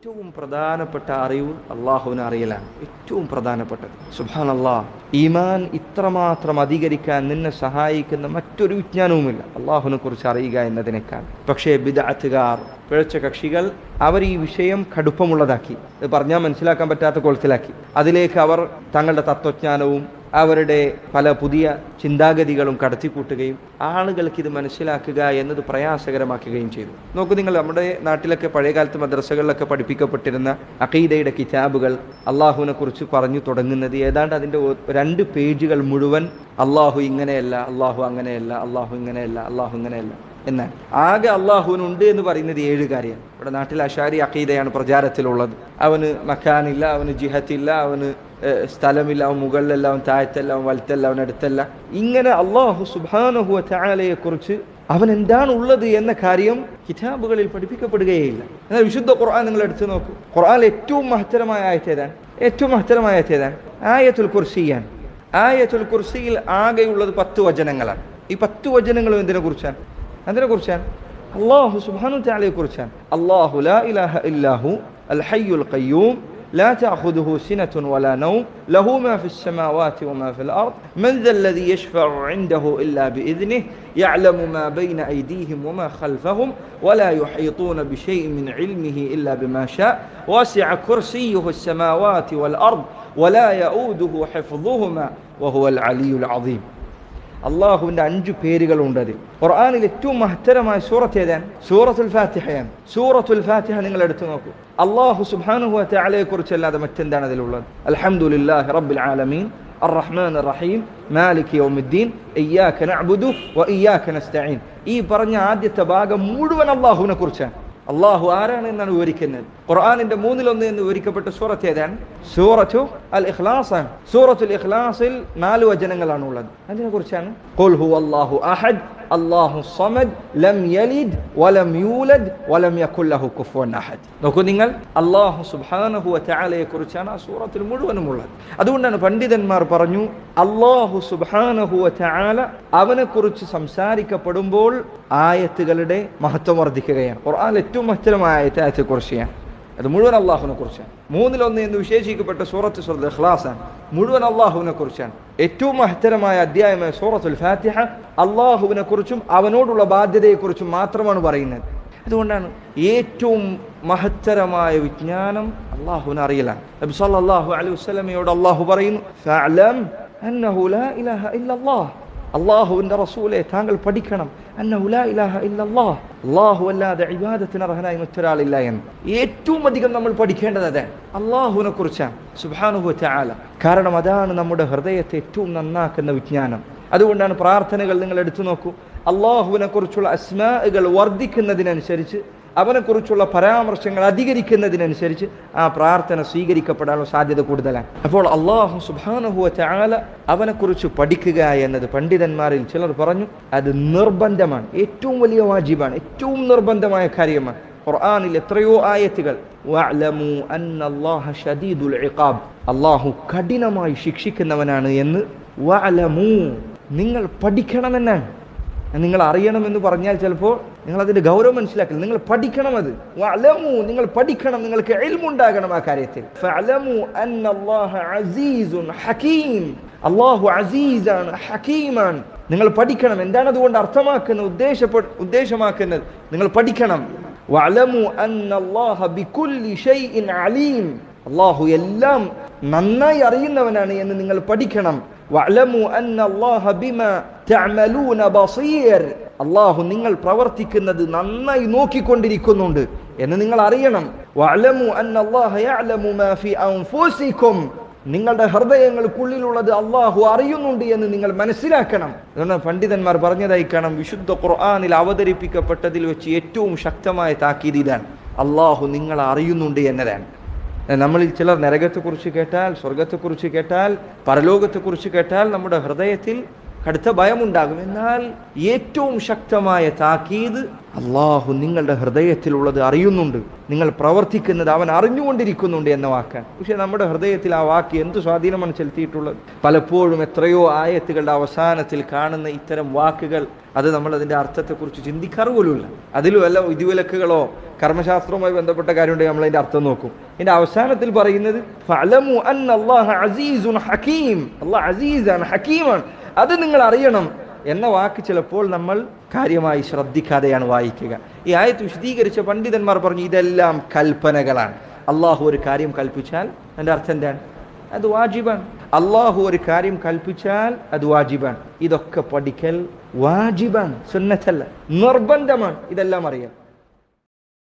ഏറ്റവും പ്രധാനപ്പെട്ട അറിവ് അള്ളാഹുവിനെ അറിയലാണ് ഏറ്റവും പ്രധാനപ്പെട്ടത് സുബാൻ അള്ളാഹ് ഈമാൻ ഇത്രമാത്രം അധികരിക്കാൻ നിന്നെ സഹായിക്കുന്ന മറ്റൊരു വിജ്ഞാനവുമില്ല അള്ളാഹുവിനെ കുറിച്ച് അറിയുക എന്നതിനേക്കാൾ പക്ഷേ ബിദാത്തുകാർ പിഴച്ച കക്ഷികൾ അവർ ഈ വിഷയം കടുപ്പമുള്ളതാക്കി ഇത് പറഞ്ഞാൽ മനസ്സിലാക്കാൻ പറ്റാത്ത കുളത്തിലാക്കി അതിലേക്ക് അവർ തങ്ങളുടെ തത്വജ്ഞാനവും അവരുടെ പല പുതിയ ചിന്താഗതികളും കടത്തിക്കൂട്ടുകയും ആളുകൾക്ക് ഇത് മനസ്സിലാക്കുക എന്നത് പ്രയാസകരമാക്കുകയും ചെയ്തു നോക്കൂ നിങ്ങൾ നമ്മുടെ നാട്ടിലൊക്കെ പഴയകാലത്ത് മദ്രസകളിലൊക്കെ പഠിപ്പിക്കപ്പെട്ടിരുന്ന അഖീദയുടെ കിതാബുകൾ അള്ളാഹുവിനെ കുറിച്ച് പറഞ്ഞു തുടങ്ങുന്നത് ഏതാണ്ട് അതിൻ്റെ ഒ- രണ്ട് പേജുകൾ മുഴുവൻ അള്ളാഹു ഇങ്ങനെയല്ല അള്ളാഹു അങ്ങനെയല്ല അള്ളാഹു ഇങ്ങനെയല്ല അള്ളാഹു ഇങ്ങനെയല്ല എന്നാണ് ആകെ അള്ളാഹുവിനുണ്ട് എന്ന് പറയുന്നത് ഏഴ് കാര്യമാണ് ഇവിടെ നാട്ടിൽ അഷാരി അഖീദയാണ് പ്രചാരത്തിലുള്ളത് അവന് മക്കാനില്ല അവന് ജിഹത്തില്ല അവന് ഏഹ്, സ്ഥലമില്ല അവൻ മുകളിലല്ല അവൻ താഴത്തല്ല അവൻ വലത്തല്ല അവൻ അടുത്തല്ല ഇങ്ങനെ അള്ളാഹു സുബാനഹുവ ചാലയെ കുറിച്ച് അവൻ എന്താണ് ഉള്ളത് എന്ന കാര്യം കിതാബുകളിൽ പഠിപ്പിക്കപ്പെടുകയില്ല എന്നാൽ വിശുദ്ധ ഖുർആൻ നിങ്ങൾ എടുത്തു നോക്കൂ ഖുർആൻ ഏറ്റവും മഹത്തരമായ ആയത്തേതാണ് ഏറ്റവും മഹത്തരമായ ആയത്തേതാണ് ആയത്തുൽ കുർസിയാൻ ആയത്തുൽ കുർസിയിൽ ആകെയുള്ളത് പത്ത് വചനങ്ങളാണ് ഈ പത്ത് വചനങ്ങളും എന്തിനെ കുറിച്ചാണ് അതിനെ കുറിച്ചാണ് അള്ളാഹു സുബ്ഹാനഹു തആലയെ കുറിച്ചാണ് അള്ളാഹു ലാ ഇലാഹ ഇല്ലാഹു അൽ ഹയ്യുൽ ഖയ്യൂം لا تأخذه سنة ولا نوم له ما في السماوات وما في الأرض من ذا الذي يشفع عنده إلا بإذنه يعلم ما بين أيديهم وما خلفهم ولا يحيطون بشيء من علمه إلا بما شاء واسع كرسيه السماوات والأرض ولا يؤوده حفظهما وهو العلي العظيم അള്ളാഹുവിന്റെ അഞ്ചു പേരുകളുണ്ട് അതിൽ ഖുർആനിൽ ഏറ്റവും മഹത്തരമായ സൂറത്ത് ഏതാണ് സൂറത്തുൽ ഫാത്തിഹയാണ് സൂറത്തുൽ ഫാത്തിഹ നിങ്ങൾ എടുത്തു നോക്കൂ അള്ളാഹു സുബ്ഹാനഹു വതആലയെ കുറിച്ചല്ലാതെ മറ്റെന്താണ് അതിലുള്ളത് അൽഹംദുലില്ലാഹി റബ്ബിൽ ആലമീൻ الرحمن الرحيم مالك يوم الدين إياك نعبد وإياك نستعين ഈ പറഞ്ഞ ആദ്യത്തെ ഭാഗം മുഴുവൻ അള്ളാഹുവിനെ കുറിച്ചാണ് അള്ളാഹു ആരാണ് എന്നാണ് വിവരിക്കുന്നത് ഖുർആാനിന്റെ മൂന്നിലൊന്ന് എന്ന് വിവരിക്കപ്പെട്ട സൂറത്ത് ഏതാണ് സൂറത്തു അൽ ഇഖ്ലാസ് ആണ് സൂറത്തുൽ ഇഖ്ലാസിൽ നാല് വചനങ്ങളാണ് ഉള്ളത് അതിനെ കുറിച്ചാണ് ഖുൽ ഹു അല്ലാഹു അഹദ് അല്ലാഹു സമദ് ലം യലിദ് വലം യൂലദ് വലം യകുൽ ലഹു കുഫുവൻ അഹദ് നോക്കൂ നിങ്ങൾ അല്ലാഹു സുബ്ഹാനഹു വ തആലയെ കുറിച്ചാണ് ആ സൂറത്തിൽ മുഴുവനും ഉള്ളത് അതുകൊണ്ടാണ് പണ്ഡിതന്മാർ പറഞ്ഞു അല്ലാഹു സുബ്ഹാനഹു വ തആല അവനെ കുറിച്ച് സംസാരിക്കപ്പെടുമ്പോൾ ആയത്തുകളുടെ മഹത്വം വർദ്ധിക്കുകയാണ് ഖുർആൻ ഏറ്റവും മഹത്തരമായ ആയത്ത് ആയത്തെ കുറിച്ചാണ് അത് മുഴുവൻ അള്ളാഹുവിനെ കുറിച്ചാണ് മൂന്നിലൊന്ന് എന്ന് വിശേഷിക്കപ്പെട്ട സൂറത്ത് സൂറത്ത് ഇഖ്ലാസാണ് മുഴുവൻ അള്ളാഹുവിനെ കുറിച്ചാണ് ഏറ്റവും മഹത്തരമായ അധ്യായമായ സൂറത്തുൽ ഫാത്തിഹ അള്ളാഹുവിനെ കുറിച്ചും അവനോടുള്ള ബാധ്യതയെക്കുറിച്ചും മാത്രമാണ് പറയുന്നത് അതുകൊണ്ടാണ് ഏറ്റവും മഹത്തരമായ വിജ്ഞാനം അള്ളാഹുവിനെ അറിയലാണ് നബി സല്ലല്ലാഹു അലൈഹി വസല്ലമയോട് അള്ളാഹു പറയുന്നു ഫഅലം അന്നഹു ലാ ഇലാഹ ഇല്ലല്ലാഹ് അള്ളാഹുവിന്റെ റസൂലെ താങ്കൾ പഠിക്കണം അന്നഹു ലാ ഇലാഹ ഇല്ലല്ലാഹ് അള്ളാഹു അല്ലാതെ ഇബാദത്തിന് അർഹനായി മറ്റൊരാളില്ല എന്ന് ഏറ്റവും അധികം നമ്മൾ പഠിക്കേണ്ടത് അതാണ് അള്ളാഹുവിനെ കുറിച്ചാണ് സുബ്ഹാനഹു തആല കാരണം അതാണ് നമ്മുടെ ഹൃദയത്തെ ഏറ്റവും നന്നാക്കുന്ന വിജ്ഞാനം അതുകൊണ്ടാണ് പ്രാർത്ഥനകൾ നിങ്ങൾ എടുത്തു നോക്കൂ അള്ളാഹുവിനെ കുറിച്ചുള്ള അസ്മാകൾ വർദ്ധിക്കുന്നതിനനുസരിച്ച് അവനെക്കുറിച്ചുള്ള പരാമർശങ്ങൾ അധികരിക്കുന്നതിനനുസരിച്ച് ആ പ്രാർത്ഥന സ്വീകരിക്കപ്പെടാനുള്ള സാധ്യത കൂടുതലാണ് അപ്പോൾ അള്ളാഹു സുബാനഹുവ ചാല അവനെക്കുറിച്ച് പഠിക്കുക എന്നത് പണ്ഡിതന്മാരിൽ ചിലർ പറഞ്ഞു അത് നിർബന്ധമാണ് ഏറ്റവും വലിയ വാജിബാണ് ഏറ്റവും നിർബന്ധമായ കാര്യമാണ് ഖുർആനിൽ എത്രയോ ആയത്തുകൾ വഅലമു അന്നല്ലാഹ ഷദീദുൽ ഇഖാബ് അള്ളാഹു കഠിനമായി ശിക്ഷിക്കുന്നവനാണ് എന്ന് വഅലമു നിങ്ങൾ പഠിക്കണമെന്നാണ് നിങ്ങൾ അറിയണമെന്ന് പറഞ്ഞാൽ ചിലപ്പോൾ നിങ്ങൾ അതിന്റെ ഗൗരവം മനസ്സിലാക്കില്ല നിങ്ങൾ പഠിക്കണം അത് വഅലമു നിങ്ങൾ പഠിക്കണം നിങ്ങൾക്ക് ഇൽമുണ്ടാകണം ആ കാര്യത്തിൽ ഫഅലമു അന്നല്ലാഹ അസീസുൻ ഹകീം അല്ലാഹു അസീസാണ് ഹകീമാണ് നിങ്ങൾ പഠിക്കണം എന്താണ് അതുകൊണ്ട് അർത്ഥമാക്കുന്നത് ഉദ്ദേശപ്പെ ഉദ്ദേശമാക്കുന്നത് നിങ്ങൾ പഠിക്കണം വഅലമു അന്നല്ലാഹ ബികുല്ലി ഷൈഇൻ അലീം അള്ളാഹു എല്ലാം നന്നായി അറിയുന്നവനാണ് എന്ന് നിങ്ങൾ പഠിക്കണം വഅലമു അന്നല്ലാഹ ബിമാ തഅമലൂന ബസീർ അള്ളാഹു നിങ്ങൾ പ്രവർത്തിക്കുന്നത് നന്നായി നോക്കിക്കൊണ്ടിരിക്കുന്നുണ്ട് എന്ന് നിങ്ങൾ അറിയണം വഅലമു അന്നല്ലാഹ യഅലമു മാ ഫി അൻഫുസികും നിങ്ങളുടെ ഹൃദയങ്ങൾക്കുള്ളിലുള്ളത് അള്ളാഹു അറിയുന്നുണ്ട് എന്ന് നിങ്ങൾ മനസ്സിലാക്കണം അതുകൊണ്ട് പണ്ഡിതന്മാർ പറഞ്ഞതായി കാണാം വിശുദ്ധ ഖുർആനിൽ അവതരിപ്പിക്കപ്പെട്ടതിൽ വെച്ച് ഏറ്റവും ശക്തമായ താക്കീത് ഇതാണ് അള്ളാഹു നിങ്ങളെ അറിയുന്നുണ്ട് എന്നതാണ് നമ്മളിൽ ചിലർ നരകത്തെക്കുറിച്ച് കേട്ടാൽ സ്വർഗത്തെക്കുറിച്ച് കേട്ടാൽ പരലോകത്തെക്കുറിച്ച് കേട്ടാൽ നമ്മുടെ ഹൃദയത്തിൽ കടുത്ത ഭയമുണ്ടാകും എന്നാൽ ഏറ്റവും ശക്തമായ താക്കീത് അള്ളാഹു നിങ്ങളുടെ ഹൃദയത്തിലുള്ളത് അറിയുന്നുണ്ട് നിങ്ങൾ പ്രവർത്തിക്കുന്നത് അവൻ അറിഞ്ഞുകൊണ്ടിരിക്കുന്നുണ്ട് എന്ന വാക്കാണ് പക്ഷെ നമ്മുടെ ഹൃദയത്തിൽ ആ വാക്ക് എന്ത് സ്വാധീനമാണ് ചെലുത്തിയിട്ടുള്ളത് പലപ്പോഴും എത്രയോ ആയത്തുകളുടെ അവസാനത്തിൽ കാണുന്ന ഇത്തരം വാക്കുകൾ അത് നമ്മൾ അതിൻ്റെ അർത്ഥത്തെക്കുറിച്ച് ചിന്തിക്കാറ് പോലുമില്ല അതിലും വല്ല വിധിവിലക്കുകളോ കർമ്മശാസ്ത്രവുമായി ബന്ധപ്പെട്ട കാര്യമുണ്ടെങ്കിൽ നമ്മൾ അതിൻ്റെ അർത്ഥം നോക്കും ഇതിൻ്റെ അവസാനത്തിൽ പറയുന്നത് ഫഅലമു അന്ന അല്ലാഹ അസീസുൻ ഹക്കീം അള്ളാഹ് അസീസാണ് ഹക്കീമാണ് അത് നിങ്ങൾ അറിയണം എന്ന വാക്ക് ചിലപ്പോൾ നമ്മൾ കാര്യമായി ശ്രദ്ധിക്കാതെയാണ് വായിക്കുക ഈ ആയത്ത് വിശദീകരിച്ച പണ്ഡിതന്മാർ പറഞ്ഞു ഇതെല്ലാം കൽപ്പനകളാണ് അള്ളാഹു ഒരു കാര്യം കൽപ്പിച്ചാൽ അതിൻ്റെ അർത്ഥം എന്താണ് അത് വാജിബാണ് അള്ളാഹു ഒരു കാര്യം കൽപ്പിച്ചാൽ അത് വാജിബാണ് ഇതൊക്കെ പഠിക്കൽ വാജിബാണ് സുന്നത്തല്ല നിർബന്ധമാണ് ഇതെല്ലാം അറിയാം